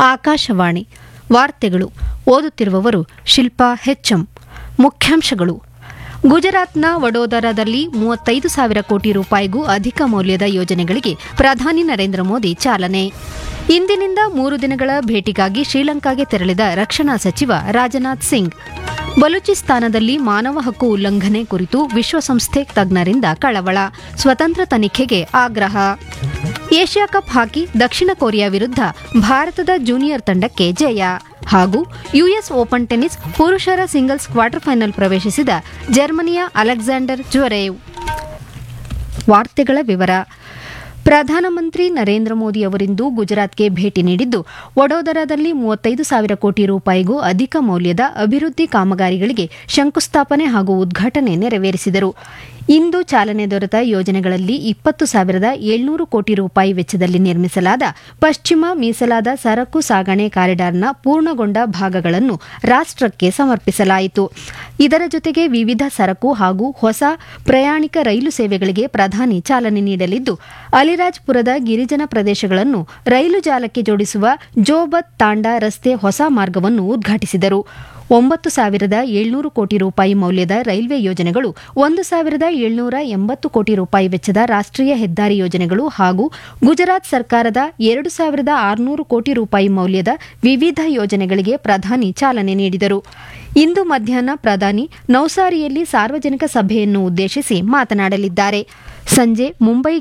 ಆಕಾಶವಾಣಿ ವಾರ್ತೆಗಳು ಓದುತ್ತಿರುವವರು ಶಿಲ್ಪಾ ಹೆಚ್ಎಂ ಮುಖ್ಯಾಂಶಗಳು ಗುಜರಾತ್ನ ವಡೋದರಾದಲ್ಲಿ ಮೂವತ್ತೈದು ಸಾವಿರ ಕೋಟಿ ರೂಪಾಯಿಗೂ ಅಧಿಕ ಮೌಲ್ಯದ ಯೋಜನೆಗಳಿಗೆ ಪ್ರಧಾನಿ ನರೇಂದ್ರ ಮೋದಿ ಚಾಲನೆ ಇಂದಿನಿಂದ ಮೂರು ದಿನಗಳ ಭೇಟಿಗಾಗಿ ಶ್ರೀಲಂಕಾಗೆ ತೆರಳಿದ ರಕ್ಷಣಾ ಸಚಿವ ರಾಜನಾಥ್ ಸಿಂಗ್ ಬಲೂಚಿಸ್ತಾನದಲ್ಲಿ ಮಾನವ ಹಕ್ಕು ಉಲ್ಲಂಘನೆ ಕುರಿತು ವಿಶ್ವಸಂಸ್ಥೆ ತಜ್ಞರಿಂದ ಕಳವಳ ಸ್ವತಂತ್ರ ತನಿಖೆಗೆ ಆಗ್ರಹ ಏಷ್ಯಾ ಕಪ್ ಹಾಕಿ ದಕ್ಷಿಣ ಕೊರಿಯಾ ವಿರುದ್ಧ ಭಾರತದ ಜೂನಿಯರ್ ತಂಡಕ್ಕೆ ಜಯ ಹಾಗೂ ಯುಎಸ್ ಓಪನ್ ಟೆನ್ನಿಸ್ ಪುರುಷರ ಸಿಂಗಲ್ಸ್ ಕ್ವಾರ್ಟರ್ ಫೈನಲ್ ಪ್ರವೇಶಿಸಿದ ಜರ್ಮನಿಯ ಅಲೆಕ್ಸಾಂಡರ್ ಜ್ವರೇವ್ ವಾರ್ತೆಗಳ ವಿವರ ಪ್ರಧಾನಮಂತ್ರಿ ನರೇಂದ್ರ ಮೋದಿ ಅವರಿಂದು ಗುಜರಾತ್ಗೆ ಭೇಟಿ ನೀಡಿದ್ದು ವಡೋದರಾದಲ್ಲಿ ಮೂವತ್ತೈದು ಸಾವಿರ ಕೋಟಿ ರೂಪಾಯಿಗೂ ಅಧಿಕ ಮೌಲ್ಯದ ಅಭಿವೃದ್ಧಿ ಕಾಮಗಾರಿಗಳಿಗೆ ಶಂಕುಸ್ಥಾಪನೆ ಹಾಗೂ ಉದ್ಘಾಟನೆ ನೆರವೇರಿಸಿದರು ಇಂದು ಚಾಲನೆ ದೊರೆತ ಯೋಜನೆಗಳಲ್ಲಿ ಇಪ್ಪತ್ತು ಸಾವಿರದ ಏಳ್ನೂರು ಕೋಟಿ ರೂಪಾಯಿ ವೆಚ್ಚದಲ್ಲಿ ನಿರ್ಮಿಸಲಾದ ಪಶ್ಚಿಮ ಮೀಸಲಾದ ಸರಕು ಸಾಗಣೆ ಕಾರಿಡಾರ್ನ ಪೂರ್ಣಗೊಂಡ ಭಾಗಗಳನ್ನು ರಾಷ್ಟಕ್ಕೆ ಸಮರ್ಪಿಸಲಾಯಿತು ಇದರ ಜೊತೆಗೆ ವಿವಿಧ ಸರಕು ಹಾಗೂ ಹೊಸ ಪ್ರಯಾಣಿಕ ರೈಲು ಸೇವೆಗಳಿಗೆ ಪ್ರಧಾನಿ ಚಾಲನೆ ನೀಡಲಿದ್ದು ಅಲಿರಾಜ್ಪುರದ ಗಿರಿಜನ ಪ್ರದೇಶಗಳನ್ನು ರೈಲು ಜಾಲಕ್ಕೆ ಜೋಡಿಸುವ ಜೋಬತ್ ತಾಂಡಾ ರಸ್ತೆ ಹೊಸ ಮಾರ್ಗವನ್ನು ಉದ್ಘಾಟಿಸಿದರು ಒಂಬತ್ತು ಸಾವಿರದ ಏಳ್ನೂರು ಕೋಟಿ ರೂಪಾಯಿ ಮೌಲ್ಯದ ರೈಲ್ವೆ ಯೋಜನೆಗಳು ಒಂದು ಸಾವಿರದ ಏಳ್ನೂರ ಎಂಬತ್ತು ಕೋಟಿ ರೂಪಾಯಿ ವೆಚ್ಚದ ರಾಷ್ಟೀಯ ಹೆದ್ದಾರಿ ಯೋಜನೆಗಳು ಹಾಗೂ ಗುಜರಾತ್ ಸರ್ಕಾರದ ಎರಡು ಸಾವಿರದ ಆರುನೂರು ಕೋಟಿ ರೂಪಾಯಿ ಮೌಲ್ಯದ ವಿವಿಧ ಯೋಜನೆಗಳಿಗೆ ಪ್ರಧಾನಿ ಚಾಲನೆ ನೀಡಿದರು ಇಂದು ಮಧ್ಯಾಹ್ನ ಪ್ರಧಾನಿ ನೌಸಾರಿಯಲ್ಲಿ ಸಾರ್ವಜನಿಕ ಸಭೆಯನ್ನು ಉದ್ದೇಶಿಸಿ ಮಾತನಾಡಲಿದ್ದಾರೆ ಸಂಜೆ ಮುಂಬೈ